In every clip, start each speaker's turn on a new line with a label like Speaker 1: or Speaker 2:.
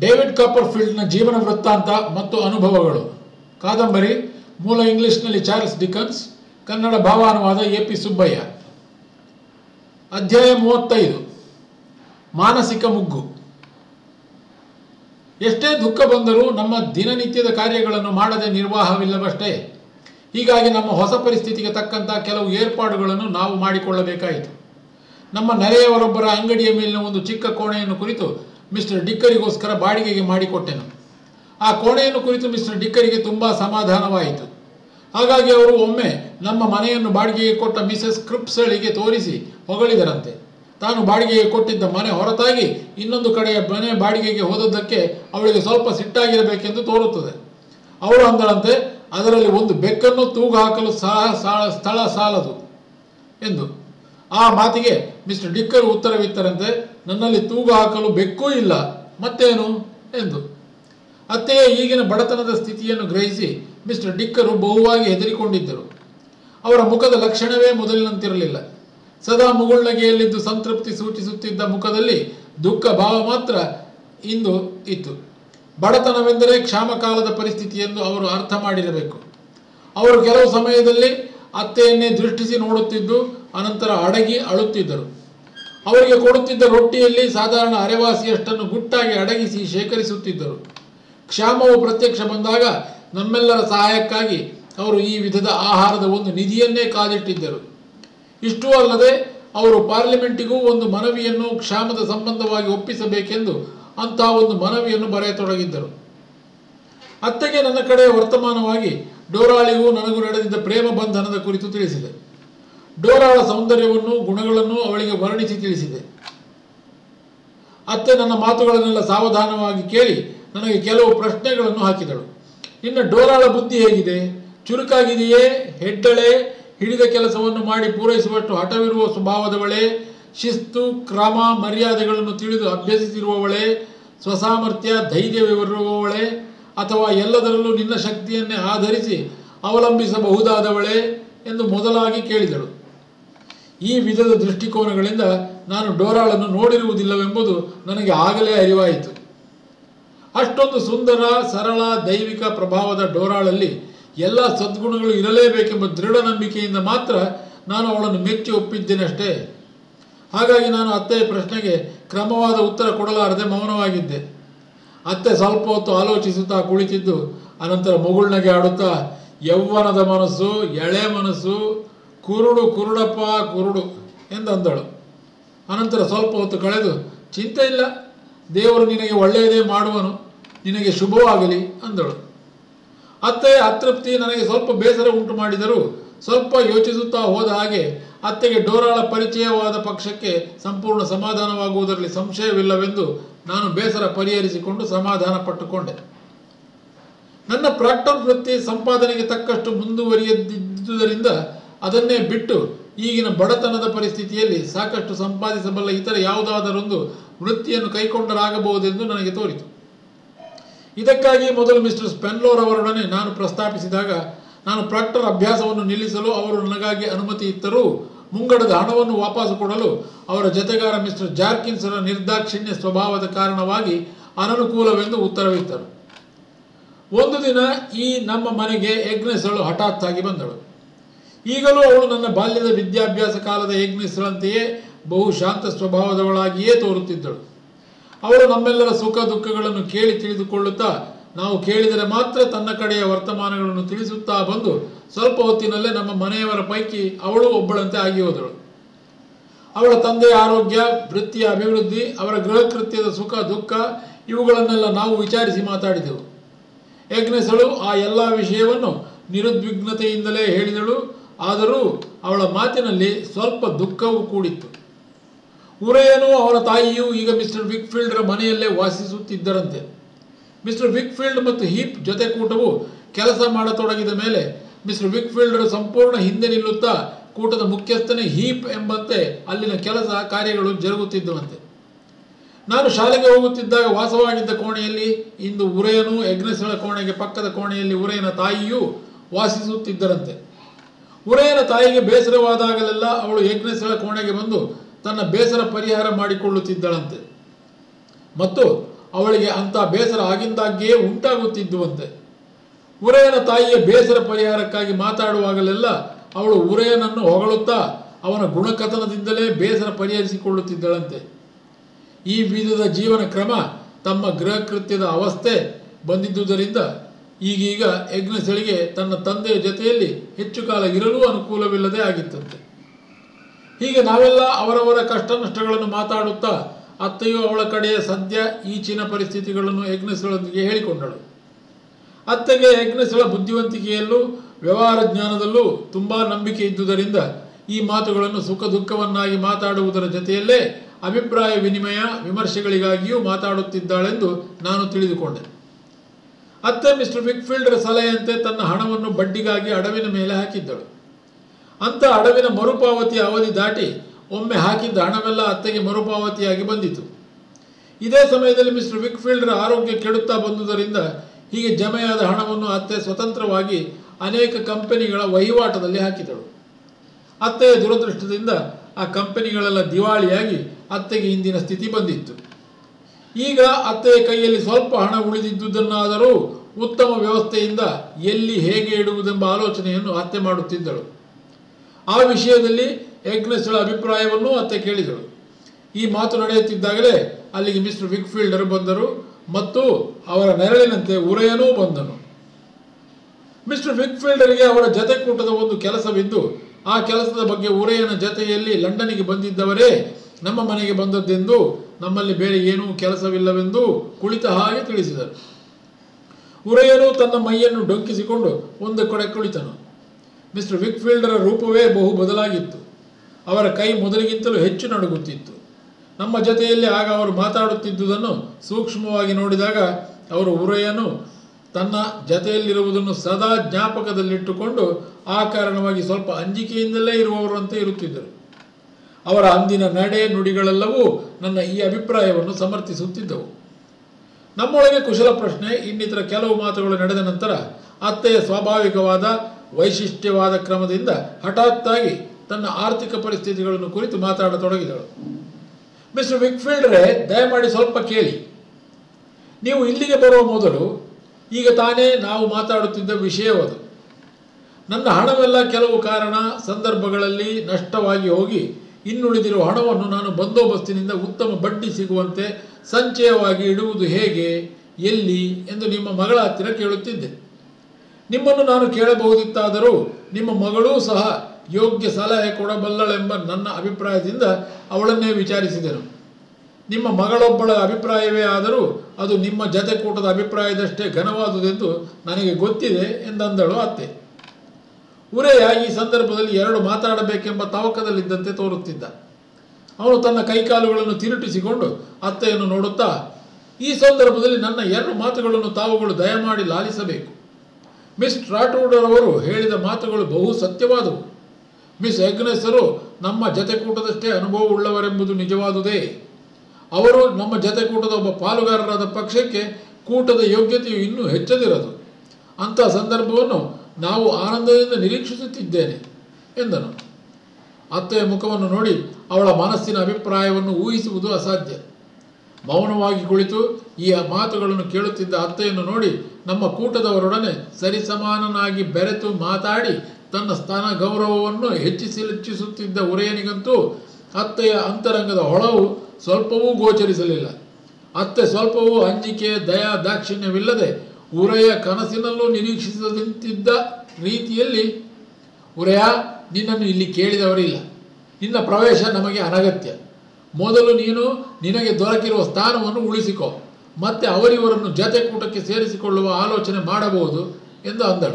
Speaker 1: David ಕಾಪರ್ಫೀಲ್ಡ್ನ ಜೀವನ ವೃತ್ತಾಂತ ಮತ್ತು ಅನುಭವಗಳು ಕಾದಂಬರಿ ಮೂಲ ಇಂಗ್ಲಿಷ್ನಲ್ಲಿ ಚಾರ್ಲ್ಸ್ ಡಿಕನ್ಸ್ ಕನ್ನಡ ಭಾವಾನುವಾದ ಎ ಪಿ ಸುಬ್ಬಯ್ಯ ಅಧ್ಯಾಯ ಮೂವತ್ತೈದು ಮಾನಸಿಕ ಮುಗ್ಗು ಎಷ್ಟೇ ದುಃಖ ಬಂದರೂ ನಮ್ಮ ದಿನನಿತ್ಯದ ಕಾರ್ಯಗಳನ್ನು ಮಾಡದೆ ನಿರ್ವಾಹವಿಲ್ಲವಷ್ಟೇ ಹೀಗಾಗಿ ನಮ್ಮ ಹೊಸ ಪರಿಸ್ಥಿತಿಗೆ ತಕ್ಕಂಥ ಕೆಲವು ಏರ್ಪಾಡುಗಳನ್ನು ನಾವು ಮಾಡಿಕೊಳ್ಳಬೇಕಾಯಿತು ನಮ್ಮ ನೆರೆಯವರೊಬ್ಬರ ಅಂಗಡಿಯ ಮೇಲಿನ ಒಂದು ಚಿಕ್ಕ ಕೋಣೆಯನ್ನು ಕುರಿತು ಮಿಸ್ಟರ್ ಡಿಕ್ಕರಿಗೋಸ್ಕರ ಬಾಡಿಗೆಗೆ ಮಾಡಿಕೊಟ್ಟೆನು ಆ ಕೋಣೆಯನ್ನು ಕುರಿತು ಮಿಸ್ಟರ್ ಡಿಕ್ಕರಿಗೆ ತುಂಬ ಸಮಾಧಾನವಾಯಿತು ಹಾಗಾಗಿ ಅವರು ಒಮ್ಮೆ ನಮ್ಮ ಮನೆಯನ್ನು ಬಾಡಿಗೆಗೆ ಕೊಟ್ಟ ಮಿಸೆಸ್ ಕ್ರಿಪ್ಸಳಿಗೆ ತೋರಿಸಿ ಹೊಗಳಿದರಂತೆ ತಾನು ಬಾಡಿಗೆಗೆ ಕೊಟ್ಟಿದ್ದ ಮನೆ ಹೊರತಾಗಿ ಇನ್ನೊಂದು ಕಡೆಯ ಮನೆ ಬಾಡಿಗೆಗೆ ಹೋದದ್ದಕ್ಕೆ ಅವಳಿಗೆ ಸ್ವಲ್ಪ ಸಿಟ್ಟಾಗಿರಬೇಕೆಂದು ತೋರುತ್ತದೆ ಅವಳು ಅಂದಳಂತೆ ಅದರಲ್ಲಿ ಒಂದು ಬೆಕ್ಕನ್ನು ತೂಗು ಹಾಕಲು ಸಹ ಸಾ- ಸ್ಥಳ ಸಾಲದು ಎಂದು ಆ ಮಾತಿಗೆ ಮಿಸ್ಟರ್ ಡಿಕ್ಕರ್ ಉತ್ತರವಿತ್ತರಂತೆ ನನ್ನಲ್ಲಿ ತೂಗು ಹಾಕಲು ಬೆಕ್ಕೂ ಇಲ್ಲ ಮತ್ತೇನು ಎಂದು ಅತ್ತೆಯ ಈಗಿನ ಬಡತನದ ಸ್ಥಿತಿಯನ್ನು ಗ್ರಹಿಸಿ ಮಿಸ್ಟರ್ ಡಿಕ್ಕರು ಬಹುವಾಗಿ ಹೆದರಿಕೊಂಡಿದ್ದರು ಅವರ ಮುಖದ ಲಕ್ಷಣವೇ ಮೊದಲಿನಂತಿರಲಿಲ್ಲ ಸದಾ ಮುಗುಳ್ನಗೆಯಲ್ಲಿದ್ದು ಸಂತೃಪ್ತಿ ಸೂಚಿಸುತ್ತಿದ್ದ ಮುಖದಲ್ಲಿ ದುಃಖ ಭಾವ ಮಾತ್ರ ಇಂದು ಇತ್ತು ಬಡತನವೆಂದರೆ ಕ್ಷಾಮಕಾಲದ ಪರಿಸ್ಥಿತಿ ಎಂದು ಅವರು ಅರ್ಥ ಮಾಡಿರಬೇಕು ಅವರು ಕೆಲವು ಸಮಯದಲ್ಲಿ ಅತ್ತೆಯನ್ನೇ ದೃಷ್ಟಿಸಿ ನೋಡುತ್ತಿದ್ದು ಅನಂತರ ಅಡಗಿ ಅಳುತ್ತಿದ್ದರು ಅವರಿಗೆ ಕೊಡುತ್ತಿದ್ದ ರೊಟ್ಟಿಯಲ್ಲಿ ಸಾಧಾರಣ ಅರೆವಾಸಿಯಷ್ಟನ್ನು ಗುಟ್ಟಾಗಿ ಅಡಗಿಸಿ ಶೇಖರಿಸುತ್ತಿದ್ದರು ಕ್ಷಾಮವು ಪ್ರತ್ಯಕ್ಷ ಬಂದಾಗ ನಮ್ಮೆಲ್ಲರ ಸಹಾಯಕ್ಕಾಗಿ ಅವರು ಈ ವಿಧದ ಆಹಾರದ ಒಂದು ನಿಧಿಯನ್ನೇ ಕಾದಿಟ್ಟಿದ್ದರು ಇಷ್ಟೂ ಅಲ್ಲದೆ ಅವರು ಪಾರ್ಲಿಮೆಂಟಿಗೂ ಒಂದು ಮನವಿಯನ್ನು ಕ್ಷಾಮದ ಸಂಬಂಧವಾಗಿ ಒಪ್ಪಿಸಬೇಕೆಂದು ಅಂತಹ ಒಂದು ಮನವಿಯನ್ನು ಬರೆಯತೊಡಗಿದ್ದರು ಅತ್ತೆಗೆ ನನ್ನ ಕಡೆ ವರ್ತಮಾನವಾಗಿ ಡೋರಾಳಿಗೂ ನನಗೂ ನಡೆದಿದ್ದ ಪ್ರೇಮ ಬಂಧನದ ಕುರಿತು ತಿಳಿಸಿದೆ ಡೋರಾಳ ಸೌಂದರ್ಯವನ್ನು ಗುಣಗಳನ್ನು ಅವಳಿಗೆ ವರ್ಣಿಸಿ ತಿಳಿಸಿದೆ ಅತ್ತೆ ನನ್ನ ಮಾತುಗಳನ್ನೆಲ್ಲ ಸಾವಧಾನವಾಗಿ ಕೇಳಿ ನನಗೆ ಕೆಲವು ಪ್ರಶ್ನೆಗಳನ್ನು ಹಾಕಿದಳು ನಿನ್ನ ಡೋರಾಳ ಬುದ್ಧಿ ಹೇಗಿದೆ ಚುರುಕಾಗಿದೆಯೇ ಹೆಡ್ಡಳೆ ಹಿಡಿದ ಕೆಲಸವನ್ನು ಮಾಡಿ ಪೂರೈಸುವಷ್ಟು ಹಠವಿರುವ ಸ್ವಭಾವದವಳೆ ಶಿಸ್ತು ಕ್ರಮ ಮರ್ಯಾದೆಗಳನ್ನು ತಿಳಿದು ಅಭ್ಯಸಿಸಿರುವವಳೆ ಸ್ವಸಾಮರ್ಥ್ಯ ಧೈರ್ಯವಿರುವವಳೆ ಅಥವಾ ಎಲ್ಲದರಲ್ಲೂ ನಿನ್ನ ಶಕ್ತಿಯನ್ನೇ ಆಧರಿಸಿ ಅವಲಂಬಿಸಬಹುದಾದವಳೆ ಎಂದು ಮೊದಲಾಗಿ ಕೇಳಿದಳು ಈ ವಿಧದ ದೃಷ್ಟಿಕೋನಗಳಿಂದ ನಾನು ಡೋರಾಳನ್ನು ನೋಡಿರುವುದಿಲ್ಲವೆಂಬುದು ನನಗೆ ಆಗಲೇ ಅರಿವಾಯಿತು ಅಷ್ಟೊಂದು ಸುಂದರ ಸರಳ ದೈವಿಕ ಪ್ರಭಾವದ ಡೋರಾಳಲ್ಲಿ ಎಲ್ಲ ಸದ್ಗುಣಗಳು ಇರಲೇಬೇಕೆಂಬ ದೃಢ ನಂಬಿಕೆಯಿಂದ ಮಾತ್ರ ನಾನು ಅವಳನ್ನು ಮೆಚ್ಚಿ ಒಪ್ಪಿದ್ದೇನಷ್ಟೇ ಹಾಗಾಗಿ ನಾನು ಅತ್ತೆಯ ಪ್ರಶ್ನೆಗೆ ಕ್ರಮವಾದ ಉತ್ತರ ಕೊಡಲಾರದೆ ಮೌನವಾಗಿದ್ದೆ ಅತ್ತೆ ಸ್ವಲ್ಪ ಹೊತ್ತು ಆಲೋಚಿಸುತ್ತಾ ಕುಳಿತಿದ್ದು ಅನಂತರ ಮುಗುಳ್ನಗೆ ಆಡುತ್ತಾ ಯೌವನದ ಮನಸ್ಸು ಎಳೆ ಮನಸ್ಸು ಕುರುಡು ಕುರುಡಪ್ಪ ಕುರುಡು ಎಂದಂದಳು ಅನಂತರ ಸ್ವಲ್ಪ ಹೊತ್ತು ಕಳೆದು ಚಿಂತೆ ಇಲ್ಲ ದೇವರು ನಿನಗೆ ಒಳ್ಳೆಯದೇ ಮಾಡುವನು ನಿನಗೆ ಶುಭವಾಗಲಿ ಅಂದಳು ಅತ್ತೆಯ ಅತೃಪ್ತಿ ನನಗೆ ಸ್ವಲ್ಪ ಬೇಸರ ಉಂಟು ಮಾಡಿದರೂ ಸ್ವಲ್ಪ ಯೋಚಿಸುತ್ತಾ ಹೋದ ಹಾಗೆ ಅತ್ತೆಗೆ ಡೋರಾಳ ಪರಿಚಯವಾದ ಪಕ್ಷಕ್ಕೆ ಸಂಪೂರ್ಣ ಸಮಾಧಾನವಾಗುವುದರಲ್ಲಿ ಸಂಶಯವಿಲ್ಲವೆಂದು ನಾನು ಬೇಸರ ಪರಿಹರಿಸಿಕೊಂಡು ಸಮಾಧಾನ ಪಟ್ಟುಕೊಂಡೆ ನನ್ನ ಪ್ರಾಕ್ಟರ್ ವೃತ್ತಿ ಸಂಪಾದನೆಗೆ ತಕ್ಕಷ್ಟು ಮುಂದುವರಿಯದಿದ್ದುದರಿಂದ ಅದನ್ನೇ ಬಿಟ್ಟು ಈಗಿನ ಬಡತನದ ಪರಿಸ್ಥಿತಿಯಲ್ಲಿ ಸಾಕಷ್ಟು ಸಂಪಾದಿಸಬಲ್ಲ ಇತರ ಯಾವುದಾದರೊಂದು ವೃತ್ತಿಯನ್ನು ಕೈಕೊಂಡರಾಗಬಹುದೆಂದು ನನಗೆ ತೋರಿತು ಇದಕ್ಕಾಗಿ ಮೊದಲು ಮಿಸ್ಟರ್ ಸ್ಪೆನ್ಲೋರ್ ಅವರೊಡನೆ ನಾನು ಪ್ರಸ್ತಾಪಿಸಿದಾಗ ನಾನು ಪ್ರಾಕ್ಟರ್ ಅಭ್ಯಾಸವನ್ನು ನಿಲ್ಲಿಸಲು ಅವರು ನನಗಾಗಿ ಅನುಮತಿ ಇತ್ತರೂ ಮುಂಗಡದ ಹಣವನ್ನು ವಾಪಸು ಕೊಡಲು ಅವರ ಜತೆಗಾರ ಮಿಸ್ಟರ್ ಜಾರ್ಕಿನ್ಸರ ನಿರ್ದಾಕ್ಷಿಣ್ಯ ಸ್ವಭಾವದ ಕಾರಣವಾಗಿ ಅನನುಕೂಲವೆಂದು ಉತ್ತರವಿತ್ತರು ಒಂದು ದಿನ ಈ ನಮ್ಮ ಮನೆಗೆ ಎಗ್ನೆಸ್ಗಳು ಹಠಾತ್ತಾಗಿ ಬಂದಳು ಈಗಲೂ ಅವಳು ನನ್ನ ಬಾಲ್ಯದ ವಿದ್ಯಾಭ್ಯಾಸ ಕಾಲದ ಯಜ್ಞಿಸರಂತೆಯೇ ಬಹು ಶಾಂತ ಸ್ವಭಾವದವಳಾಗಿಯೇ ತೋರುತ್ತಿದ್ದಳು ಅವಳು ನಮ್ಮೆಲ್ಲರ ಸುಖ ದುಃಖಗಳನ್ನು ಕೇಳಿ ತಿಳಿದುಕೊಳ್ಳುತ್ತಾ ನಾವು ಕೇಳಿದರೆ ಮಾತ್ರ ತನ್ನ ಕಡೆಯ ವರ್ತಮಾನಗಳನ್ನು ತಿಳಿಸುತ್ತಾ ಬಂದು ಸ್ವಲ್ಪ ಹೊತ್ತಿನಲ್ಲೇ ನಮ್ಮ ಮನೆಯವರ ಪೈಕಿ ಅವಳು ಒಬ್ಬಳಂತೆ ಆಗಿ ಹೋದಳು ಅವಳ ತಂದೆಯ ಆರೋಗ್ಯ ವೃತ್ತಿಯ ಅಭಿವೃದ್ಧಿ ಅವರ ಗೃಹ ಕೃತ್ಯದ ಸುಖ ದುಃಖ ಇವುಗಳನ್ನೆಲ್ಲ ನಾವು ವಿಚಾರಿಸಿ ಮಾತಾಡಿದೆವು ಯಜ್ಞಸಳು ಆ ಎಲ್ಲ ವಿಷಯವನ್ನು ನಿರುದ್ವಿಗ್ನತೆಯಿಂದಲೇ ಹೇಳಿದಳು ಆದರೂ ಅವಳ ಮಾತಿನಲ್ಲಿ ಸ್ವಲ್ಪ ದುಃಖವೂ ಕೂಡಿತ್ತು ಉರೆಯನು ಅವರ ತಾಯಿಯೂ ಈಗ ಮಿಸ್ಟರ್ ವಿಕ್ಫೀಲ್ಡ್ರ ಮನೆಯಲ್ಲೇ ವಾಸಿಸುತ್ತಿದ್ದರಂತೆ ಮಿಸ್ಟರ್ ವಿಕ್ಫೀಲ್ಡ್ ಮತ್ತು ಹೀಪ್ ಜೊತೆಕೂಟವು ಕೆಲಸ ಮಾಡತೊಡಗಿದ ಮೇಲೆ ಮಿಸ್ಟರ್ ವಿಕ್ಫೀಲ್ಡರು ಸಂಪೂರ್ಣ ಹಿಂದೆ ನಿಲ್ಲುತ್ತಾ ಕೂಟದ ಮುಖ್ಯಸ್ಥನೇ ಹೀಪ್ ಎಂಬಂತೆ ಅಲ್ಲಿನ ಕೆಲಸ ಕಾರ್ಯಗಳು ಜರುಗುತ್ತಿದ್ದವಂತೆ ನಾನು ಶಾಲೆಗೆ ಹೋಗುತ್ತಿದ್ದಾಗ ವಾಸವಾಗಿದ್ದ ಕೋಣೆಯಲ್ಲಿ ಇಂದು ಉರೆಯನು ಯಜ್ಞಸ್ಥಳ ಕೋಣೆಗೆ ಪಕ್ಕದ ಕೋಣೆಯಲ್ಲಿ ಉರೆಯನ ತಾಯಿಯೂ ವಾಸಿಸುತ್ತಿದ್ದರಂತೆ ಉರೆಯನ ತಾಯಿಗೆ ಬೇಸರವಾದಾಗಲೆಲ್ಲ ಅವಳು ಯಜ್ಞಸ್ಥಳ ಕೋಣೆಗೆ ಬಂದು ತನ್ನ ಬೇಸರ ಪರಿಹಾರ ಮಾಡಿಕೊಳ್ಳುತ್ತಿದ್ದಳಂತೆ ಮತ್ತು ಅವಳಿಗೆ ಅಂಥ ಬೇಸರ ಆಗಿಂದಾಗ್ಯೇ ಉಂಟಾಗುತ್ತಿದ್ದುವಂತೆ ಉರೆಯನ ತಾಯಿಯ ಬೇಸರ ಪರಿಹಾರಕ್ಕಾಗಿ ಮಾತಾಡುವಾಗಲೆಲ್ಲ ಅವಳು ಉರೆಯನನ್ನು ಹೊಗಳುತ್ತಾ ಅವನ ಗುಣಕಥನದಿಂದಲೇ ಬೇಸರ ಪರಿಹರಿಸಿಕೊಳ್ಳುತ್ತಿದ್ದಳಂತೆ ಈ ವಿಧದ ಜೀವನ ಕ್ರಮ ತಮ್ಮ ಗೃಹಕೃತ್ಯದ ಅವಸ್ಥೆ ಬಂದಿದ್ದುದರಿಂದ ಈಗೀಗ ಯಜ್ಞಸಳಿಗೆ ತನ್ನ ತಂದೆಯ ಜೊತೆಯಲ್ಲಿ ಹೆಚ್ಚು ಕಾಲ ಇರಲು ಅನುಕೂಲವಿಲ್ಲದೆ ಆಗಿತ್ತಂತೆ ಹೀಗೆ ನಾವೆಲ್ಲ ಅವರವರ ಕಷ್ಟ ನಷ್ಟಗಳನ್ನು ಮಾತಾಡುತ್ತಾ ಅತ್ತೆಯು ಅವಳ ಕಡೆಯ ಸದ್ಯ ಈಚಿನ ಪರಿಸ್ಥಿತಿಗಳನ್ನು ಯಜ್ಞಸಳೊಂದಿಗೆ ಹೇಳಿಕೊಂಡಳು ಅತ್ತೆಗೆ ಯಜ್ಞಸಳ ಬುದ್ಧಿವಂತಿಕೆಯಲ್ಲೂ ವ್ಯವಹಾರ ಜ್ಞಾನದಲ್ಲೂ ತುಂಬ ನಂಬಿಕೆ ಇದ್ದುದರಿಂದ ಈ ಮಾತುಗಳನ್ನು ಸುಖ ದುಃಖವನ್ನಾಗಿ ಮಾತಾಡುವುದರ ಜೊತೆಯಲ್ಲೇ ಅಭಿಪ್ರಾಯ ವಿನಿಮಯ ವಿಮರ್ಶೆಗಳಿಗಾಗಿಯೂ ಮಾತಾಡುತ್ತಿದ್ದಾಳೆಂದು ನಾನು ತಿಳಿದುಕೊಂಡೆ ಅತ್ತೆ ಮಿಸ್ಟರ್ ವಿಕ್ಫೀಲ್ಡರ್ ಸಲಹೆಯಂತೆ ತನ್ನ ಹಣವನ್ನು ಬಡ್ಡಿಗಾಗಿ ಅಡವಿನ ಮೇಲೆ ಹಾಕಿದ್ದಳು ಅಂತ ಅಡವಿನ ಮರುಪಾವತಿಯ ಅವಧಿ ದಾಟಿ ಒಮ್ಮೆ ಹಾಕಿದ್ದ ಹಣವೆಲ್ಲ ಅತ್ತೆಗೆ ಮರುಪಾವತಿಯಾಗಿ ಬಂದಿತು ಇದೇ ಸಮಯದಲ್ಲಿ ಮಿಸ್ಟರ್ ವಿಕ್ಫೀಲ್ಡರ್ ಆರೋಗ್ಯ ಕೆಡುತ್ತಾ ಬಂದುದರಿಂದ ಹೀಗೆ ಜಮೆಯಾದ ಹಣವನ್ನು ಅತ್ತೆ ಸ್ವತಂತ್ರವಾಗಿ ಅನೇಕ ಕಂಪನಿಗಳ ವಹಿವಾಟದಲ್ಲಿ ಹಾಕಿದಳು ಅತ್ತೆಯ ದುರದೃಷ್ಟದಿಂದ ಆ ಕಂಪನಿಗಳೆಲ್ಲ ದಿವಾಳಿಯಾಗಿ ಅತ್ತೆಗೆ ಇಂದಿನ ಸ್ಥಿತಿ ಬಂದಿತ್ತು ಈಗ ಅತ್ತೆಯ ಕೈಯಲ್ಲಿ ಸ್ವಲ್ಪ ಹಣ ಉಳಿದಿದ್ದುದನ್ನಾದರೂ ಉತ್ತಮ ವ್ಯವಸ್ಥೆಯಿಂದ ಎಲ್ಲಿ ಹೇಗೆ ಇಡುವುದೆಂಬ ಆಲೋಚನೆಯನ್ನು ಅತ್ತೆ ಮಾಡುತ್ತಿದ್ದಳು ಆ ವಿಷಯದಲ್ಲಿ ಯಜ್ಞಸ್ಥಳ ಅಭಿಪ್ರಾಯವನ್ನೂ ಅತ್ತೆ ಕೇಳಿದಳು ಈ ಮಾತು ನಡೆಯುತ್ತಿದ್ದಾಗಲೇ ಅಲ್ಲಿಗೆ ಮಿಸ್ಟರ್ ವಿಕ್ಫೀಲ್ಡರ್ ಬಂದರು ಮತ್ತು ಅವರ ನೆರಳಿನಂತೆ ಉರೆಯನೂ ಬಂದನು ಮಿಸ್ಟರ್ ವಿಕ್ಫೀಲ್ಡರ್ಗೆ ಅವರ ಜತೆಕೂಟದ ಒಂದು ಕೆಲಸವಿದ್ದು ಆ ಕೆಲಸದ ಬಗ್ಗೆ ಉರೆಯನ ಜತೆಯಲ್ಲಿ ಲಂಡನ್ನಿಗೆ ಬಂದಿದ್ದವರೇ ನಮ್ಮ ಮನೆಗೆ ಬಂದದ್ದೆಂದು ನಮ್ಮಲ್ಲಿ ಬೇರೆ ಏನೂ ಕೆಲಸವಿಲ್ಲವೆಂದು ಕುಳಿತ ಹಾಗೆ ತಿಳಿಸಿದರು ಉರೆಯನು ತನ್ನ ಮೈಯನ್ನು ಡೊಂಕಿಸಿಕೊಂಡು ಒಂದು ಕಡೆ ಕುಳಿತನು ಮಿಸ್ಟರ್ ವಿಕ್ಫೀಲ್ಡರ ರೂಪವೇ ಬಹು ಬದಲಾಗಿತ್ತು ಅವರ ಕೈ ಮೊದಲಿಗಿಂತಲೂ ಹೆಚ್ಚು ನಡುಗುತ್ತಿತ್ತು ನಮ್ಮ ಜೊತೆಯಲ್ಲಿ ಆಗ ಅವರು ಮಾತಾಡುತ್ತಿದ್ದುದನ್ನು ಸೂಕ್ಷ್ಮವಾಗಿ ನೋಡಿದಾಗ ಅವರು ಉರೆಯನು ತನ್ನ ಜತೆಯಲ್ಲಿರುವುದನ್ನು ಸದಾ ಜ್ಞಾಪಕದಲ್ಲಿಟ್ಟುಕೊಂಡು ಆ ಕಾರಣವಾಗಿ ಸ್ವಲ್ಪ ಅಂಜಿಕೆಯಿಂದಲೇ ಇರುವವರಂತೆ ಇರುತ್ತಿದ್ದರು ಅವರ ಅಂದಿನ ನಡೆ ನುಡಿಗಳೆಲ್ಲವೂ ನನ್ನ ಈ ಅಭಿಪ್ರಾಯವನ್ನು ಸಮರ್ಥಿಸುತ್ತಿದ್ದವು ನಮ್ಮೊಳಗೆ ಕುಶಲ ಪ್ರಶ್ನೆ ಇನ್ನಿತರ ಕೆಲವು ಮಾತುಗಳು ನಡೆದ ನಂತರ ಅತ್ತೆಯ ಸ್ವಾಭಾವಿಕವಾದ ವೈಶಿಷ್ಟ್ಯವಾದ ಕ್ರಮದಿಂದ ಹಠಾತ್ತಾಗಿ ತನ್ನ ಆರ್ಥಿಕ ಪರಿಸ್ಥಿತಿಗಳನ್ನು ಕುರಿತು ಮಾತಾಡತೊಡಗಿದಳು ಮಿಸ್ಟರ್ ವಿಕ್ಫೀಲ್ಡ್ರೆ ದಯಮಾಡಿ ಸ್ವಲ್ಪ ಕೇಳಿ ನೀವು ಇಲ್ಲಿಗೆ ಬರುವ ಮೊದಲು ಈಗ ತಾನೇ ನಾವು ಮಾತಾಡುತ್ತಿದ್ದ ವಿಷಯವದು ನನ್ನ ಹಣವೆಲ್ಲ ಕೆಲವು ಕಾರಣ ಸಂದರ್ಭಗಳಲ್ಲಿ ನಷ್ಟವಾಗಿ ಹೋಗಿ ಇನ್ನುಳಿದಿರುವ ಹಣವನ್ನು ನಾನು ಬಂದೋಬಸ್ತಿನಿಂದ ಉತ್ತಮ ಬಡ್ಡಿ ಸಿಗುವಂತೆ ಸಂಚಯವಾಗಿ ಇಡುವುದು ಹೇಗೆ ಎಲ್ಲಿ ಎಂದು ನಿಮ್ಮ ಮಗಳ ಹತ್ತಿರ ಕೇಳುತ್ತಿದ್ದೆ ನಿಮ್ಮನ್ನು ನಾನು ಕೇಳಬಹುದಿತ್ತಾದರೂ ನಿಮ್ಮ ಮಗಳೂ ಸಹ ಯೋಗ್ಯ ಸಲಹೆ ಕೊಡಬಲ್ಲಳೆಂಬ ನನ್ನ ಅಭಿಪ್ರಾಯದಿಂದ ಅವಳನ್ನೇ ವಿಚಾರಿಸಿದೆನು ನಿಮ್ಮ ಮಗಳೊಬ್ಬಳ ಅಭಿಪ್ರಾಯವೇ ಆದರೂ ಅದು ನಿಮ್ಮ ಜತೆಕೂಟದ ಅಭಿಪ್ರಾಯದಷ್ಟೇ ಘನವಾದುದೆಂದು ನನಗೆ ಗೊತ್ತಿದೆ ಎಂದಂದಳು ಅತ್ತೆ ಉರೆಯ ಈ ಸಂದರ್ಭದಲ್ಲಿ ಎರಡು ಮಾತಾಡಬೇಕೆಂಬ ತವಕದಲ್ಲಿದ್ದಂತೆ ತೋರುತ್ತಿದ್ದ ಅವನು ತನ್ನ ಕೈಕಾಲುಗಳನ್ನು ತಿರುಟಿಸಿಕೊಂಡು ಅತ್ತೆಯನ್ನು ನೋಡುತ್ತಾ ಈ ಸಂದರ್ಭದಲ್ಲಿ ನನ್ನ ಎರಡು ಮಾತುಗಳನ್ನು ತಾವುಗಳು ದಯಮಾಡಿ ಲಾಲಿಸಬೇಕು ಮಿಸ್ ಟ್ರಾಟೂಡರ್ ಅವರು ಹೇಳಿದ ಮಾತುಗಳು ಬಹು ಸತ್ಯವಾದವು ಮಿಸ್ ಎಗ್ನೆಸ್ಸರು ನಮ್ಮ ಜತೆಕೂಟದಷ್ಟೇ ಅನುಭವವುಳ್ಳವರೆಂಬುದು ನಿಜವಾದುದೇ ಅವರು ನಮ್ಮ ಜತೆಕೂಟದ ಒಬ್ಬ ಪಾಲುಗಾರರಾದ ಪಕ್ಷಕ್ಕೆ ಕೂಟದ ಯೋಗ್ಯತೆಯು ಇನ್ನೂ ಹೆಚ್ಚದಿರದು ಅಂಥ ಸಂದರ್ಭವನ್ನು ನಾವು ಆನಂದದಿಂದ ನಿರೀಕ್ಷಿಸುತ್ತಿದ್ದೇನೆ ಎಂದನು ಅತ್ತೆಯ ಮುಖವನ್ನು ನೋಡಿ ಅವಳ ಮನಸ್ಸಿನ ಅಭಿಪ್ರಾಯವನ್ನು ಊಹಿಸುವುದು ಅಸಾಧ್ಯ ಮೌನವಾಗಿ ಕುಳಿತು ಈ ಮಾತುಗಳನ್ನು ಕೇಳುತ್ತಿದ್ದ ಅತ್ತೆಯನ್ನು ನೋಡಿ ನಮ್ಮ ಕೂಟದವರೊಡನೆ ಸರಿಸಮಾನನಾಗಿ ಬೆರೆತು ಮಾತಾಡಿ ತನ್ನ ಸ್ಥಾನ ಗೌರವವನ್ನು ಹೆಚ್ಚಿಸಿಚ್ಛಿಸುತ್ತಿದ್ದ ಉರೆಯನಿಗಂತೂ ಅತ್ತೆಯ ಅಂತರಂಗದ ಹೊಳವು ಸ್ವಲ್ಪವೂ ಗೋಚರಿಸಲಿಲ್ಲ ಅತ್ತೆ ಸ್ವಲ್ಪವೂ ಅಂಜಿಕೆ ದಯಾ ದಾಕ್ಷಿಣ್ಯವಿಲ್ಲದೆ ಉರೆಯ ಕನಸಿನಲ್ಲೂ ನಿರೀಕ್ಷಿಸದಂತಿದ್ದ ರೀತಿಯಲ್ಲಿ ಉರೆಯ ನಿನ್ನನ್ನು ಇಲ್ಲಿ ಕೇಳಿದವರಿಲ್ಲ ನಿನ್ನ ಪ್ರವೇಶ ನಮಗೆ ಅನಗತ್ಯ ಮೊದಲು ನೀನು ನಿನಗೆ ದೊರಕಿರುವ ಸ್ಥಾನವನ್ನು ಉಳಿಸಿಕೊ ಮತ್ತೆ ಅವರಿವರನ್ನು ಜತೆ ಕೂಟಕ್ಕೆ ಸೇರಿಸಿಕೊಳ್ಳುವ ಆಲೋಚನೆ ಮಾಡಬಹುದು ಎಂದು ಅಂದಳು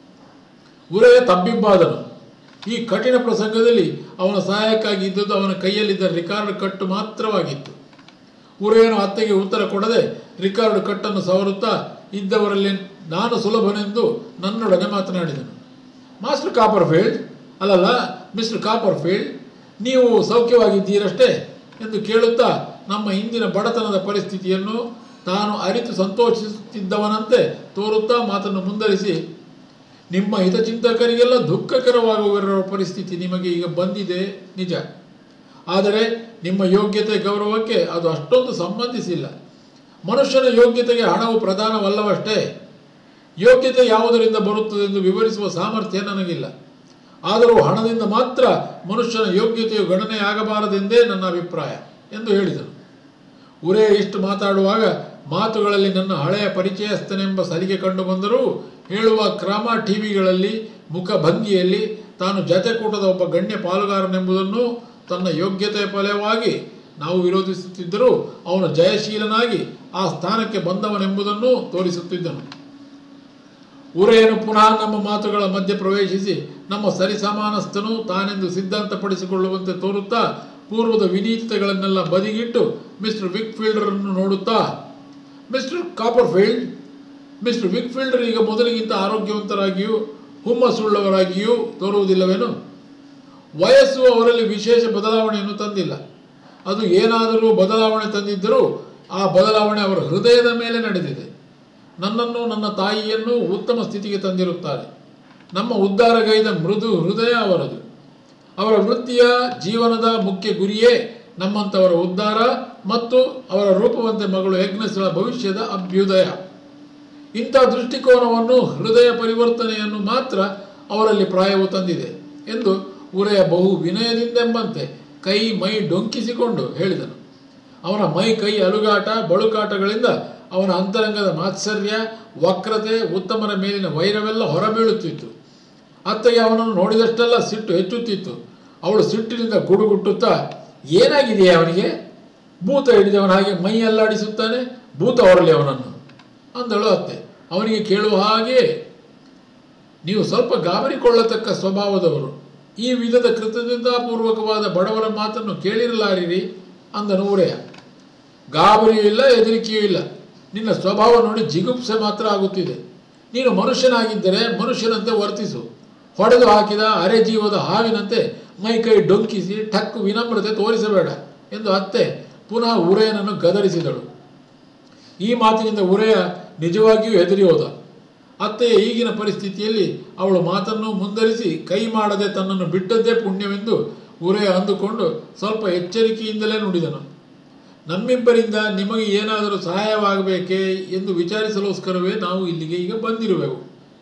Speaker 1: ಉರೆಯ ತಬ್ಬಿಬ್ಬಾದನು ಈ ಕಠಿಣ ಪ್ರಸಂಗದಲ್ಲಿ ಅವನ ಸಹಾಯಕ್ಕಾಗಿ ಇದ್ದದ್ದು ಅವನ ಕೈಯಲ್ಲಿದ್ದ ರಿಕಾರ್ಡ್ ಕಟ್ಟು ಮಾತ್ರವಾಗಿತ್ತು ಉರೆಯನು ಅತ್ತೆಗೆ ಉತ್ತರ ಕೊಡದೆ ರಿಕಾರ್ಡ್ ಕಟ್ಟನ್ನು ಸವರುತ್ತಾ ಇದ್ದವರಲ್ಲಿ ನಾನು ಸುಲಭನೆಂದು ನನ್ನೊಡನೆ ಮಾತನಾಡಿದನು ಮಾಸ್ಟರ್ ಕಾಪರ್ಫೀಲ್ಡ್ ಅಲ್ಲಲ್ಲ ಮಿಸ್ಟರ್ ಕಾಪರ್ಫೀಲ್ಡ್ ನೀವು ಸೌಖ್ಯವಾಗಿದ್ದೀರಷ್ಟೇ ಎಂದು ಕೇಳುತ್ತಾ ನಮ್ಮ ಇಂದಿನ ಬಡತನದ ಪರಿಸ್ಥಿತಿಯನ್ನು ತಾನು ಅರಿತು ಸಂತೋಷಿಸುತ್ತಿದ್ದವನಂತೆ ತೋರುತ್ತಾ ಮಾತನ್ನು ಮುಂದರಿಸಿ ನಿಮ್ಮ ಹಿತಚಿಂತಕರಿಗೆಲ್ಲ ದುಃಖಕರವಾಗುವ ಪರಿಸ್ಥಿತಿ ನಿಮಗೆ ಈಗ ಬಂದಿದೆ ನಿಜ ಆದರೆ ನಿಮ್ಮ ಯೋಗ್ಯತೆ ಗೌರವಕ್ಕೆ ಅದು ಅಷ್ಟೊಂದು ಸಂಬಂಧಿಸಿಲ್ಲ ಮನುಷ್ಯನ ಯೋಗ್ಯತೆಗೆ ಹಣವು ಪ್ರಧಾನವಲ್ಲವಷ್ಟೇ ಯೋಗ್ಯತೆ ಯಾವುದರಿಂದ ಬರುತ್ತದೆ ಎಂದು ವಿವರಿಸುವ ಸಾಮರ್ಥ್ಯ ನನಗಿಲ್ಲ ಆದರೂ ಹಣದಿಂದ ಮಾತ್ರ ಮನುಷ್ಯನ ಯೋಗ್ಯತೆಯು ಗಣನೆಯಾಗಬಾರದೆಂದೇ ನನ್ನ ಅಭಿಪ್ರಾಯ ಎಂದು ಹೇಳಿದನು ಉರೇ ಇಷ್ಟು ಮಾತಾಡುವಾಗ ಮಾತುಗಳಲ್ಲಿ ನನ್ನ ಹಳೆಯ ಪರಿಚಯಸ್ಥನೆಂಬ ಸಲಿಗೆ ಕಂಡುಬಂದರೂ ಹೇಳುವ ಕ್ರಮ ಟಿವಿಗಳಲ್ಲಿ ಮುಖಭಂಗಿಯಲ್ಲಿ ತಾನು ಜತೆಕೂಟದ ಒಬ್ಬ ಗಣ್ಯ ಪಾಲುಗಾರನೆಂಬುದನ್ನು ತನ್ನ ಯೋಗ್ಯತೆಯ ಫಲವಾಗಿ ನಾವು ವಿರೋಧಿಸುತ್ತಿದ್ದರೂ ಅವನು ಜಯಶೀಲನಾಗಿ ಆ ಸ್ಥಾನಕ್ಕೆ ಬಂದವನೆಂಬುದನ್ನು ತೋರಿಸುತ್ತಿದ್ದನು ಉರೆಯನು ಪುನಃ ನಮ್ಮ ಮಾತುಗಳ ಮಧ್ಯೆ ಪ್ರವೇಶಿಸಿ ನಮ್ಮ ಸರಿಸಮಾನಸ್ಥನು ತಾನೆಂದು ಸಿದ್ಧಾಂತಪಡಿಸಿಕೊಳ್ಳುವಂತೆ ತೋರುತ್ತಾ ಪೂರ್ವದ ವಿನೀತತೆಗಳನ್ನೆಲ್ಲ ಬದಿಗಿಟ್ಟು ಮಿಸ್ಟರ್ ವಿಕ್ಫೀಲ್ಡರನ್ನು ನೋಡುತ್ತಾ ಮಿಸ್ಟರ್ ಕಾಪರ್ಫೀಲ್ಡ್ ಮಿಸ್ಟರ್ ವಿಕ್ಫೀಲ್ಡರ್ ಈಗ ಮೊದಲಿಗಿಂತ ಆರೋಗ್ಯವಂತರಾಗಿಯೂ ಹುಮ್ಮಸ್ಸುಳ್ಳವರಾಗಿಯೂ ತೋರುವುದಿಲ್ಲವೇನು ವಯಸ್ಸು ಅವರಲ್ಲಿ ವಿಶೇಷ ಬದಲಾವಣೆಯನ್ನು ತಂದಿಲ್ಲ ಅದು ಏನಾದರೂ ಬದಲಾವಣೆ ತಂದಿದ್ದರೂ ಆ ಬದಲಾವಣೆ ಅವರ ಹೃದಯದ ಮೇಲೆ ನಡೆದಿದೆ ನನ್ನನ್ನು ನನ್ನ ತಾಯಿಯನ್ನು ಉತ್ತಮ ಸ್ಥಿತಿಗೆ ತಂದಿರುತ್ತಾರೆ ನಮ್ಮ ಉದ್ಧಾರಗೈದ ಮೃದು ಹೃದಯ ಅವರದು ಅವರ ವೃತ್ತಿಯ ಜೀವನದ ಮುಖ್ಯ ಗುರಿಯೇ ನಮ್ಮಂಥವರ ಉದ್ಧಾರ ಮತ್ತು ಅವರ ರೂಪವಂತೆ ಮಗಳು ಯಜ್ಞಸ್ಥಳ ಭವಿಷ್ಯದ ಅಭ್ಯುದಯ ಇಂಥ ದೃಷ್ಟಿಕೋನವನ್ನು ಹೃದಯ ಪರಿವರ್ತನೆಯನ್ನು ಮಾತ್ರ ಅವರಲ್ಲಿ ಪ್ರಾಯವು ತಂದಿದೆ ಎಂದು ಉರೆಯ ಬಹು ವಿನಯದಿಂದೆಂಬಂತೆ ಕೈ ಮೈ ಡೊಂಕಿಸಿಕೊಂಡು ಹೇಳಿದನು ಅವನ ಮೈ ಕೈ ಅಲುಗಾಟ ಬಳುಕಾಟಗಳಿಂದ ಅವನ ಅಂತರಂಗದ ಮಾತ್ಸರ್ಯ ವಕ್ರತೆ ಉತ್ತಮರ ಮೇಲಿನ ವೈರವೆಲ್ಲ ಹೊರಬೀಳುತ್ತಿತ್ತು ಅತ್ತೆಗೆ ಅವನನ್ನು ನೋಡಿದಷ್ಟೆಲ್ಲ ಸಿಟ್ಟು ಹೆಚ್ಚುತ್ತಿತ್ತು ಅವಳು ಸಿಟ್ಟಿನಿಂದ ಗುಡುಗುಟ್ಟುತ್ತಾ ಏನಾಗಿದೆಯೇ ಅವನಿಗೆ ಭೂತ ಹಿಡಿದವನ ಹಾಗೆ ಮೈ ಅಲ್ಲಾಡಿಸುತ್ತಾನೆ ಭೂತ ಹೊರಲಿ ಅವನನ್ನು ಅಂದಳು ಅತ್ತೆ ಅವನಿಗೆ ಕೇಳುವ ಹಾಗೆ ನೀವು ಸ್ವಲ್ಪ ಗಾಬರಿಕೊಳ್ಳತಕ್ಕ ಸ್ವಭಾವದವರು ಈ ವಿಧದ ಕೃತಜ್ಞತಾಪೂರ್ವಕವಾದ ಬಡವರ ಮಾತನ್ನು ಕೇಳಿರಲಾರಿರಿ ಅಂದನು ಉರೆಯ ಗಾಬರಿಯೂ ಇಲ್ಲ ಹೆದರಿಕೆಯೂ ಇಲ್ಲ ನಿನ್ನ ಸ್ವಭಾವ ನೋಡಿ ಜಿಗುಪ್ಸೆ ಮಾತ್ರ ಆಗುತ್ತಿದೆ ನೀನು ಮನುಷ್ಯನಾಗಿದ್ದರೆ ಮನುಷ್ಯನಂತೆ ವರ್ತಿಸು ಹೊಡೆದು ಹಾಕಿದ ಅರೆ ಜೀವದ ಹಾವಿನಂತೆ ಮೈಕೈ ಡೊಂಕಿಸಿ ಠಕ್ಕು ವಿನಮ್ರತೆ ತೋರಿಸಬೇಡ ಎಂದು ಅತ್ತೆ ಪುನಃ ಉರೆಯನನ್ನು ಗದರಿಸಿದಳು ಈ ಮಾತಿನಿಂದ ಉರೆಯ ನಿಜವಾಗಿಯೂ ಹೆದರಿ ಹೋದ ಅತ್ತೆಯ ಈಗಿನ ಪರಿಸ್ಥಿತಿಯಲ್ಲಿ ಅವಳು ಮಾತನ್ನು ಮುಂದರಿಸಿ ಕೈ ಮಾಡದೆ ತನ್ನನ್ನು ಬಿಟ್ಟದ್ದೇ ಪುಣ್ಯವೆಂದು ಉರೆಯ ಅಂದುಕೊಂಡು ಸ್ವಲ್ಪ ಎಚ್ಚರಿಕೆಯಿಂದಲೇ ನುಡಿದನು ನಮ್ಮಿಬ್ಬರಿಂದ ನಿಮಗೆ ಏನಾದರೂ ಸಹಾಯವಾಗಬೇಕೇ ಎಂದು ವಿಚಾರಿಸಲೋಸ್ಕರವೇ ನಾವು ಇಲ್ಲಿಗೆ ಈಗ ಬಂದಿರುವೆವು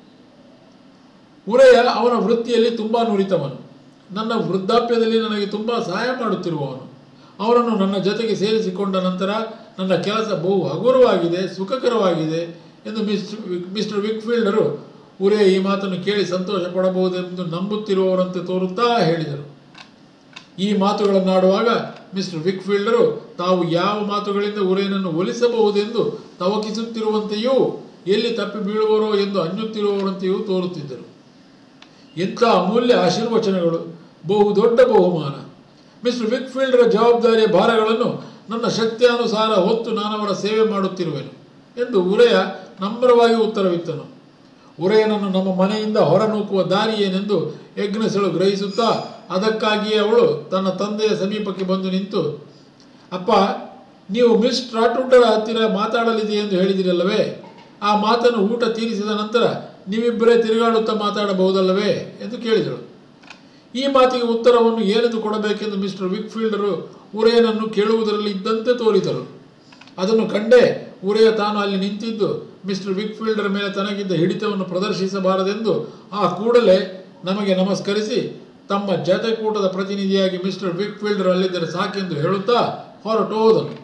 Speaker 1: ಉರೆಯ ಅವನ ವೃತ್ತಿಯಲ್ಲಿ ತುಂಬ ನುರಿತವನು ನನ್ನ ವೃದ್ಧಾಪ್ಯದಲ್ಲಿ ನನಗೆ ತುಂಬ ಸಹಾಯ ಮಾಡುತ್ತಿರುವವನು ಅವನನ್ನು ನನ್ನ ಜೊತೆಗೆ ಸೇರಿಸಿಕೊಂಡ ನಂತರ ನನ್ನ ಕೆಲಸ ಬಹು ಹಗುರವಾಗಿದೆ ಸುಖಕರವಾಗಿದೆ ಎಂದು ಮಿಸ್ಟರ್ ಮಿಸ್ಟರ್ ವಿಕ್ಫೀಲ್ಡರು ಉರೆಯ ಈ ಮಾತನ್ನು ಕೇಳಿ ಸಂತೋಷ ಪಡಬಹುದೆಂದು ನಂಬುತ್ತಿರುವವರಂತೆ ತೋರುತ್ತಾ ಹೇಳಿದರು ಈ ಮಾತುಗಳನ್ನಾಡುವಾಗ ಮಿಸ್ಟರ್ ವಿಕ್ಫೀಲ್ಡರು ತಾವು ಯಾವ ಮಾತುಗಳಿಂದ ಉರೆಯನನ್ನು ಒಲಿಸಬಹುದೆಂದು ತವಕಿಸುತ್ತಿರುವಂತೆಯೂ ಎಲ್ಲಿ ತಪ್ಪಿ ಬೀಳುವರೋ ಎಂದು ಅನ್ನುತ್ತಿರುವವರಂತೆಯೂ ತೋರುತ್ತಿದ್ದರು ಎಂಥ ಅಮೂಲ್ಯ ಆಶೀರ್ವಚನಗಳು ಬಹು ದೊಡ್ಡ ಬಹುಮಾನ ಮಿಸ್ಟರ್ ವಿಕ್ಫೀಲ್ಡರ ಜವಾಬ್ದಾರಿಯ ಭಾರಗಳನ್ನು ನನ್ನ ಶಕ್ತಿಯಾನುಸಾರ ಹೊತ್ತು ನಾನವರ ಸೇವೆ ಮಾಡುತ್ತಿರುವೆನು ಎಂದು ಉರೆಯ ನಮ್ರವಾಗಿ ಉತ್ತರವಿತ್ತನು ಉರೆಯನನ್ನು ನಮ್ಮ ಮನೆಯಿಂದ ಹೊರನೂಕುವ ದಾರಿ ಏನೆಂದು ಯಜ್ಞಸಳು ಗ್ರಹಿಸುತ್ತಾ ಅದಕ್ಕಾಗಿಯೇ ಅವಳು ತನ್ನ ತಂದೆಯ ಸಮೀಪಕ್ಕೆ ಬಂದು ನಿಂತು ಅಪ್ಪ ನೀವು ಮಿಸ್ ಟ್ರಾಟುಂಡರ ಹತ್ತಿರ ಮಾತಾಡಲಿದೆ ಎಂದು ಹೇಳಿದಿರಲ್ಲವೇ ಆ ಮಾತನ್ನು ಊಟ ತೀರಿಸಿದ ನಂತರ ನೀವಿಬ್ಬರೇ ತಿರುಗಾಡುತ್ತಾ ಮಾತಾಡಬಹುದಲ್ಲವೇ ಎಂದು ಕೇಳಿದಳು ಈ ಮಾತಿಗೆ ಉತ್ತರವನ್ನು ಏನೆಂದು ಕೊಡಬೇಕೆಂದು ಮಿಸ್ಟರ್ ವಿಕ್ಫೀಲ್ಡರು ಉರೆಯನನ್ನು ಕೇಳುವುದರಲ್ಲಿ ಇದ್ದಂತೆ ತೋರಿದರು ಅದನ್ನು ಕಂಡೇ ಉರೆಯ ತಾನು ಅಲ್ಲಿ ನಿಂತಿದ್ದು ಮಿಸ್ಟರ್ ವಿಕ್ಫೀಲ್ಡರ್ ಮೇಲೆ ತನಗಿದ್ದ ಹಿಡಿತವನ್ನು ಪ್ರದರ್ಶಿಸಬಾರದೆಂದು ಆ ಕೂಡಲೇ ನಮಗೆ ನಮಸ್ಕರಿಸಿ ತಮ್ಮ ಜತೆಕೂಟದ ಪ್ರತಿನಿಧಿಯಾಗಿ ಮಿಸ್ಟರ್ ವಿಕ್ಫೀಲ್ಡರ್ ಅಲ್ಲಿದ್ದರೆ ಸಾಕೆಂದು ಹೇಳುತ್ತಾ ಹೊರಟು ಹೋದನು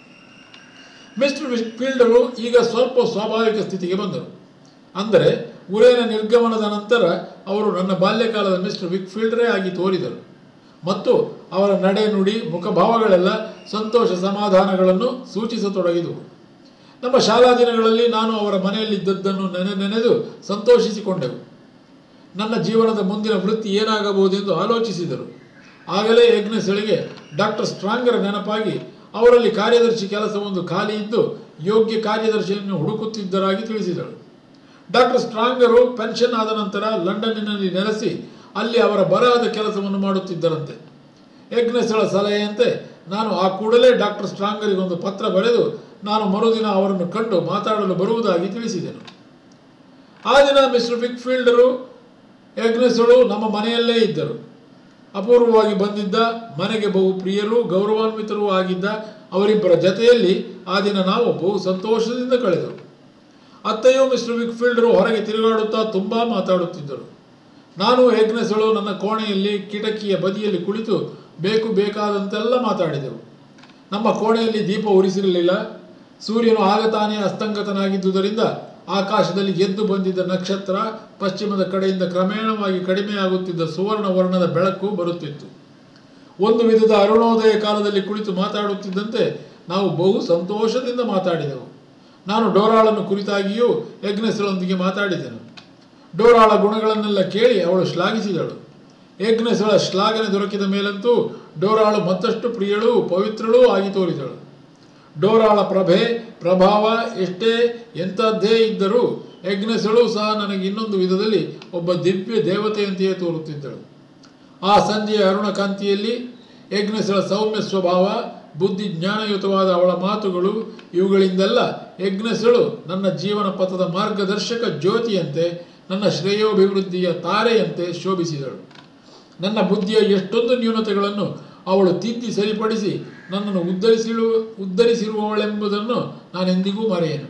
Speaker 1: ಮಿಸ್ಟರ್ ವಿಕ್ಫೀಲ್ಡರು ಈಗ ಸ್ವಲ್ಪ ಸ್ವಾಭಾವಿಕ ಸ್ಥಿತಿಗೆ ಬಂದರು ಅಂದರೆ ಉರೇನ ನಿರ್ಗಮನದ ನಂತರ ಅವರು ನನ್ನ ಬಾಲ್ಯಕಾಲದ ಮಿಸ್ಟರ್ ವಿಕ್ಫೀಲ್ಡರೇ ಆಗಿ ತೋರಿದರು ಮತ್ತು ಅವರ ನಡೆ ನುಡಿ ಮುಖಭಾವಗಳೆಲ್ಲ ಸಂತೋಷ ಸಮಾಧಾನಗಳನ್ನು ಸೂಚಿಸತೊಡಗಿದವು ನಮ್ಮ ಶಾಲಾ ದಿನಗಳಲ್ಲಿ ನಾನು ಅವರ ಮನೆಯಲ್ಲಿದ್ದದ್ದನ್ನು ನೆನೆ ನೆನೆದು ಸಂತೋಷಿಸಿಕೊಂಡೆವು ನನ್ನ ಜೀವನದ ಮುಂದಿನ ವೃತ್ತಿ ಏನಾಗಬಹುದೆಂದು ಆಲೋಚಿಸಿದರು ಆಗಲೇ ಯಜ್ಞಸಳಿಗೆ ಡಾಕ್ಟರ್ ಸ್ಟ್ರಾಂಗರ ನೆನಪಾಗಿ ಅವರಲ್ಲಿ ಕಾರ್ಯದರ್ಶಿ ಕೆಲಸವೊಂದು ಖಾಲಿ ಇದ್ದು ಯೋಗ್ಯ ಕಾರ್ಯದರ್ಶಿಯನ್ನು ಹುಡುಕುತ್ತಿದ್ದರಾಗಿ ತಿಳಿಸಿದಳು ಡಾಕ್ಟರ್ ಸ್ಟ್ರಾಂಗರು ಪೆನ್ಷನ್ ಆದ ನಂತರ ಲಂಡನ್ನಿನಲ್ಲಿ ನೆಲೆಸಿ ಅಲ್ಲಿ ಅವರ ಬರಹದ ಕೆಲಸವನ್ನು ಮಾಡುತ್ತಿದ್ದರಂತೆ ಯಜ್ಞಸ್ಥಳ ಸಲಹೆಯಂತೆ ನಾನು ಆ ಕೂಡಲೇ ಡಾಕ್ಟರ್ ಸ್ಟ್ರಾಂಗರಿಗೊಂದು ಪತ್ರ ಬರೆದು ನಾನು ಮರುದಿನ ಅವರನ್ನು ಕಂಡು ಮಾತಾಡಲು ಬರುವುದಾಗಿ ತಿಳಿಸಿದೆನು ಆ ದಿನ ಮಿಸ್ಟರ್ ವಿಕ್ಫೀಲ್ಡರು ಯಜ್ಞಸ್ಥಳು ನಮ್ಮ ಮನೆಯಲ್ಲೇ ಇದ್ದರು ಅಪೂರ್ವವಾಗಿ ಬಂದಿದ್ದ ಮನೆಗೆ ಬಹು ಪ್ರಿಯರೂ ಗೌರವಾನ್ವಿತರೂ ಆಗಿದ್ದ ಅವರಿಬ್ಬರ ಜತೆಯಲ್ಲಿ ಆ ದಿನ ನಾವು ಬಹು ಸಂತೋಷದಿಂದ ಕಳೆದೆವು ಅತ್ತೆಯು ಮಿಸ್ಟರ್ ವಿಕ್ಫೀಲ್ಡರು ಹೊರಗೆ ತಿರುಗಾಡುತ್ತಾ ತುಂಬಾ ಮಾತಾಡುತ್ತಿದ್ದರು ನಾನು ಹೆಗ್ನೆಸಳು ನನ್ನ ಕೋಣೆಯಲ್ಲಿ ಕಿಟಕಿಯ ಬದಿಯಲ್ಲಿ ಕುಳಿತು ಬೇಕು ಬೇಕಾದಂತೆಲ್ಲ ಮಾತಾಡಿದೆವು ನಮ್ಮ ಕೋಣೆಯಲ್ಲಿ ದೀಪ ಉರಿಸಿರಲಿಲ್ಲ ಸೂರ್ಯನು ಆಗ ತಾನೇ ಅಸ್ತಂಗತನಾಗಿದ್ದುದರಿಂದ ಆಕಾಶದಲ್ಲಿ ಎದ್ದು ಬಂದಿದ್ದ ನಕ್ಷತ್ರ ಪಶ್ಚಿಮದ ಕಡೆಯಿಂದ ಕ್ರಮೇಣವಾಗಿ ಕಡಿಮೆಯಾಗುತ್ತಿದ್ದ ಸುವರ್ಣ ವರ್ಣದ ಬೆಳಕು ಬರುತ್ತಿತ್ತು ಒಂದು ವಿಧದ ಅರುಣೋದಯ ಕಾಲದಲ್ಲಿ ಕುಳಿತು ಮಾತಾಡುತ್ತಿದ್ದಂತೆ ನಾವು ಬಹು ಸಂತೋಷದಿಂದ ಮಾತಾಡಿದೆವು ನಾನು ಡೋರಾಳನ್ನು ಕುರಿತಾಗಿಯೂ ಯಜ್ಞಸಳೊಂದಿಗೆ ಮಾತಾಡಿದೆನು ಡೋರಾಳ ಗುಣಗಳನ್ನೆಲ್ಲ ಕೇಳಿ ಅವಳು ಶ್ಲಾಘಿಸಿದಳು ಯಜ್ಞಸಳ ಶ್ಲಾಘನೆ ದೊರಕಿದ ಮೇಲಂತೂ ಡೋರಾಳು ಮತ್ತಷ್ಟು ಪ್ರಿಯಳೂ ಪವಿತ್ರಳೂ ಆಗಿ ತೋರಿದಳು ಡೋರಾಳ ಪ್ರಭೆ ಪ್ರಭಾವ ಎಷ್ಟೇ ಎಂಥದ್ದೇ ಇದ್ದರೂ ಯಜ್ಞಸಳು ಸಹ ನನಗೆ ಇನ್ನೊಂದು ವಿಧದಲ್ಲಿ ಒಬ್ಬ ದಿವ್ಯ ದೇವತೆಯಂತೆಯೇ ತೋರುತ್ತಿದ್ದಳು ಆ ಸಂಜೆಯ ಅರುಣ ಕಾಂತಿಯಲ್ಲಿ ಯಜ್ಞಸಳ ಸೌಮ್ಯ ಸ್ವಭಾವ ಬುದ್ಧಿ ಜ್ಞಾನಯುತವಾದ ಅವಳ ಮಾತುಗಳು ಇವುಗಳಿಂದೆಲ್ಲ ಯಜ್ಞಸಳು ನನ್ನ ಜೀವನ ಪಥದ ಮಾರ್ಗದರ್ಶಕ ಜ್ಯೋತಿಯಂತೆ ನನ್ನ ಶ್ರೇಯೋಭಿವೃದ್ಧಿಯ ತಾರೆಯಂತೆ ಶೋಭಿಸಿದಳು ನನ್ನ ಬುದ್ಧಿಯ ಎಷ್ಟೊಂದು ನ್ಯೂನತೆಗಳನ್ನು ಅವಳು ತಿದ್ದಿ ಸರಿಪಡಿಸಿ ನನ್ನನ್ನು ಉದ್ಧರಿಸಿರು ಉದ್ಧರಿಸಿರುವವಳೆಂಬುದನ್ನು ನಾನೆಂದಿಗೂ ಮರೆಯನು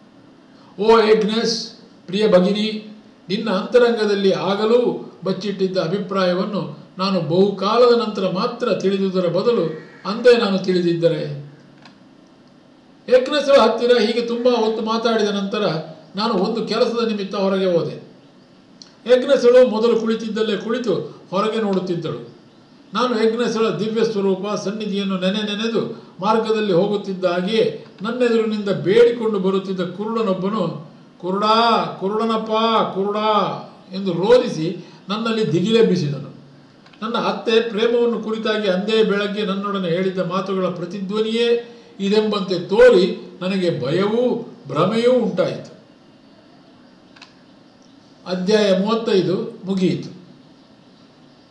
Speaker 1: ಓ ಏಗ್ನೆಸ್ ಪ್ರಿಯ ಭಗಿನಿ ನಿನ್ನ ಅಂತರಂಗದಲ್ಲಿ ಆಗಲೂ ಬಚ್ಚಿಟ್ಟಿದ್ದ ಅಭಿಪ್ರಾಯವನ್ನು ನಾನು ಬಹುಕಾಲದ ನಂತರ ಮಾತ್ರ ತಿಳಿದುದರ ಬದಲು ಅಂದೇ ನಾನು ತಿಳಿದಿದ್ದರೆ ಏಕ್ನೆಸ್ಗಳ ಹತ್ತಿರ ಹೀಗೆ ತುಂಬಾ ಹೊತ್ತು ಮಾತಾಡಿದ ನಂತರ ನಾನು ಒಂದು ಕೆಲಸದ ನಿಮಿತ್ತ ಹೊರಗೆ ಹೋದೆ ಯಜ್ಞಸಳು ಮೊದಲು ಕುಳಿತಿದ್ದಲ್ಲೇ ಕುಳಿತು ಹೊರಗೆ ನೋಡುತ್ತಿದ್ದಳು ನಾನು ಯಜ್ಞಸಳ ದಿವ್ಯ ಸ್ವರೂಪ ಸನ್ನಿಧಿಯನ್ನು ನೆನೆ ನೆನೆದು ಮಾರ್ಗದಲ್ಲಿ ಹೋಗುತ್ತಿದ್ದ ಹಾಗೆಯೇ ನನ್ನೆದುರಿನಿಂದ ಬೇಡಿಕೊಂಡು ಬರುತ್ತಿದ್ದ ಕುರುಡನೊಬ್ಬನು ಕುರುಡಾ ಕುರುಡನಪ್ಪ ಕುರುಡಾ ಎಂದು ರೋಧಿಸಿ ನನ್ನಲ್ಲಿ ದಿಗಿಲೆಬ್ಬಿಸಿದನು ನನ್ನ ಅತ್ತೆ ಪ್ರೇಮವನ್ನು ಕುರಿತಾಗಿ ಅಂದೇ ಬೆಳಗ್ಗೆ ನನ್ನೊಡನೆ ಹೇಳಿದ್ದ ಮಾತುಗಳ ಪ್ರತಿಧ್ವನಿಯೇ ಇದೆಂಬಂತೆ ತೋರಿ ನನಗೆ ಭಯವೂ ಭ್ರಮೆಯೂ ಉಂಟಾಯಿತು ಅಧ್ಯಾಯ ಮೂವತ್ತೈದು ಮುಗಿಯಿತು